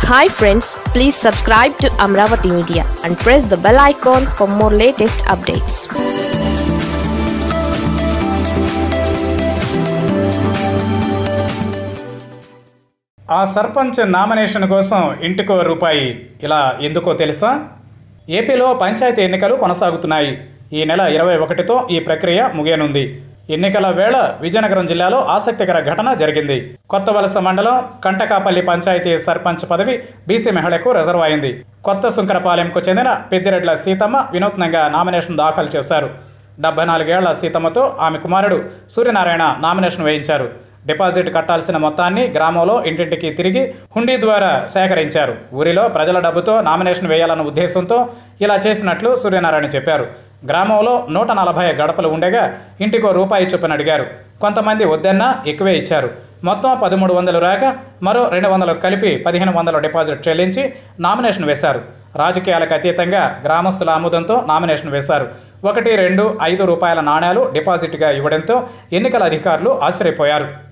hi friends please subscribe to Amaravati media and press the bell icon for more latest updates ఆ sarpanch nomination కోసం ఇంటికో రూపాయి ఇలా ఎందుకో తెలుసా ఏపీలో పంచాయతీ ఎన్నికలు కొనసాగుతున్నాయి ఈ నెల ఇరవై ఒకటితో ఈ ప్రక్రియ ముగియనుంది ఎన్నికల వేళ విజయనగరం జిల్లాలో ఆసక్తికర ఘటన జరిగింది కొత్త వలస మండలం కంటకాపల్లి పంచాయతీ సర్పంచ్ పదవి బీసీ మహిళకు రిజర్వ్ అయింది కొత్త సుంకరపాలెంకు చెందిన పెద్దిరెడ్ల సీతమ్మ వినూత్నంగా నామినేషన్ దాఖలు చేశారు డెబ్బై నాలుగేళ్ల సీతమ్మతో ఆమె కుమారుడు సూర్యనారాయణ నామినేషన్ వేయించారు డిపాజిట్ కట్టాల్సిన మొత్తాన్ని గ్రామంలో ఇంటింటికి తిరిగి హుండీ ద్వారా సేకరించారు ఊరిలో ప్రజల డబ్బుతో నామినేషన్ వేయాలన్న ఉద్దేశంతో ఇలా చేసినట్లు సూర్యనారాయణ చెప్పారు గ్రామంలో నూట నలభై గడపలు ఉండగా ఇంటికో రూపాయి చొప్పున అడిగారు కొంతమంది వద్దన్నా ఎక్కువే ఇచ్చారు మొత్తం పదమూడు వందలు రాక మరో రెండు వందలు కలిపి పదిహేను వందల డిపాజిట్ చెల్లించి నామినేషన్ వేశారు రాజకీయాలకు అతీతంగా గ్రామస్తుల ఆమోదంతో నామినేషన్ వేశారు ఒకటి రెండు ఐదు రూపాయల నాణేలు డిపాజిట్గా ఇవ్వడంతో ఎన్నికల అధికారులు ఆశ్చర్యపోయారు